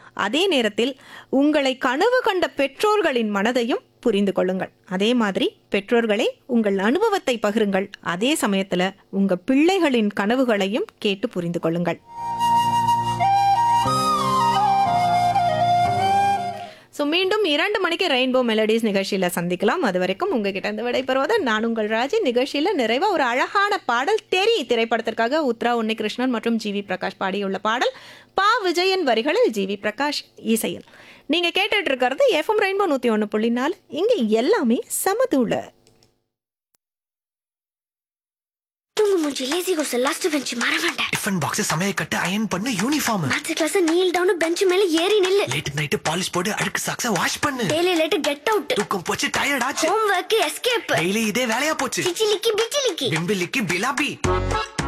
அதே நேரத்தில் உங்களை கனவு கண்ட பெற்றோர்களின் மனதையும் புரிந்து கொள்ளுங்கள் அதே மாதிரி பெற்றோர்களே உங்கள் அனுபவத்தை பகிருங்கள் அதே சமயத்துல உங்க பிள்ளைகளின் கனவுகளையும் கேட்டு புரிந்து கொள்ளுங்கள் ஸோ மீண்டும் இரண்டு மணிக்கு ரெயின்போ மெலடிஸ் நிகழ்ச்சியில் சந்திக்கலாம் அது வரைக்கும் உங்ககிட்ட இருந்து விடைபெறுவது நான் உங்கள் ராஜி நிகழ்ச்சியில் நிறைவா ஒரு அழகான பாடல் தெரி திரைப்படத்திற்காக உத்ரா உன்னிகிருஷ்ணன் மற்றும் ஜிவி பிரகாஷ் பாடியுள்ள பாடல் பா விஜயன் வரிகளில் ஜிவி பிரகாஷ் இசையில் நீங்கள் கேட்டுட்டு இருக்கிறது எஃப்எம் ரெயின்போ நூற்றி ஒன்று புள்ளி நாலு இங்கே எல்லாமே சமதூள தூங்கு மூஞ்சி லேசி கோஸ் லாஸ்ட் பெஞ்ச் மறவேண்ட டிஃபன் பாக்ஸ் சமையல் கட்டு அயன் பண்ணு uniform maths class kneel down bench மேல ஏறி நில்லு லேட் நைட் பாலிஷ் போட்டு அழுக்கு சாக்ஸ வாஷ் பண்ணு டெய்லி லேட் கெட் அவுட் தூக்கம் போச்சு டயர்ட் ஆச்சு ஹோம் ஒர்க் எஸ்கேப் டெய்லி இதே வேலையா போச்சு சிச்சிலிக்கி பிச்சிலிக்கி பிம்பிலிக்கு பிலாபி